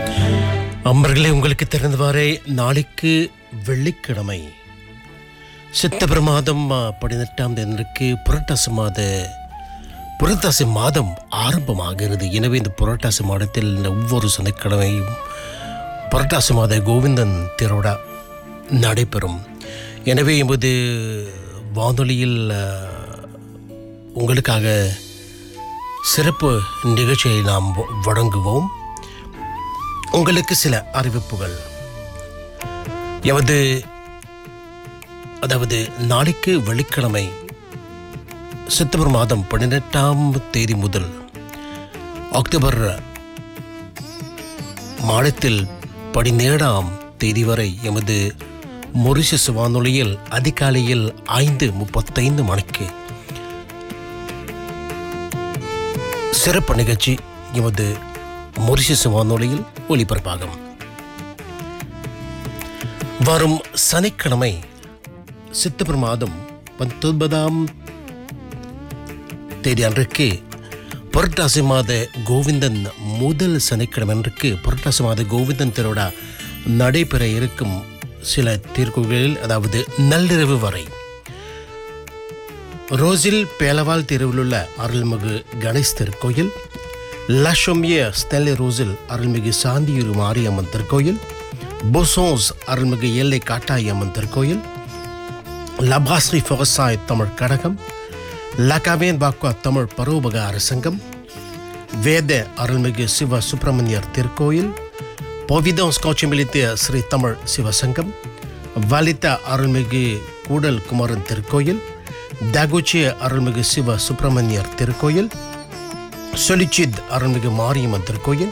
அம்பர்களே உங்களுக்கு தெரிந்தவாறே நாளைக்கு வெள்ளிக்கிழமை சித்தபுர மாதம் ஆ, பதினெட்டாம் தேதிக்கு புரட்டாசி மாத புரட்டாசி மாதம் ஆரம்பமாகிறது எனவே இந்த புரட்டாசி மாதத்தில் இந்த ஒவ்வொரு சனிக்கிழமையும் புரட்டாசி மாத கோவிந்தன் திருவிழா நடைபெறும் எனவே எமது வானொலியில் ஆ, உங்களுக்காக சிறப்பு நிகழ்ச்சியை நாம் வ- வழங்குவோம் உங்களுக்கு சில அறிவிப்புகள் எமது அதாவது நாளைக்கு வெள்ளிக்கிழமை செப்டம்பர் மாதம் பதினெட்டாம் தேதி முதல் அக்டோபர் மாதத்தில் பதினேழாம் தேதி வரை எமது மொரிஷஸ் வானொலியில் அதிகாலையில் ஐந்து முப்பத்தைந்து மணிக்கு சிறப்பு நிகழ்ச்சி எமது மொரிஷஸ் வானொலியில் ஒளிபரப்பாகும் வரும் சனிக்கிழமை செப்டம்பர் மாதம் பத்தொன்பதாம் தேதி அன்றைக்கு புரட்டாசி மாத கோவிந்தன் முதல் சனிக்கிழமை அன்றைக்கு புரட்டாசி மாத கோவிந்தன் திருவிழா நடைபெற இருக்கும் சில தீர்க்குகளில் அதாவது நள்ளிரவு வரை ரோசில் பேலவால் தெருவில் உள்ள அருள்மிகு கணேஷ் திருக்கோயில் லஷோமிய ஸ்டெல்லி ரோசில் அருள்மிகு சாந்தியூர் மாரியம்மன் திருக்கோயில் பொசோன்ஸ் அருள்மிகு எல்லை காட்டாயம்மன் திருக்கோயில் லபாஸ்ரீ விவசாய தமிழ் கழகம் லகாவேன் பாக்குவா தமிழ் பரோபக அரசங்கம் வேத அருள்மிகு சிவ சுப்பிரமணியர் திருக்கோயில் பொவிதம் ஸ்கோச்சமிலித்திய ஸ்ரீ தமிழ் சிவசங்கம் வலித்த அருள்மிகு கூடல் குமரன் திருக்கோயில் தகுச்சிய அருள்மிகு சிவ சுப்பிரமணியர் திருக்கோயில் சொலிச்சித் அருள்மிகு மாரியம்மன் திருக்கோயில்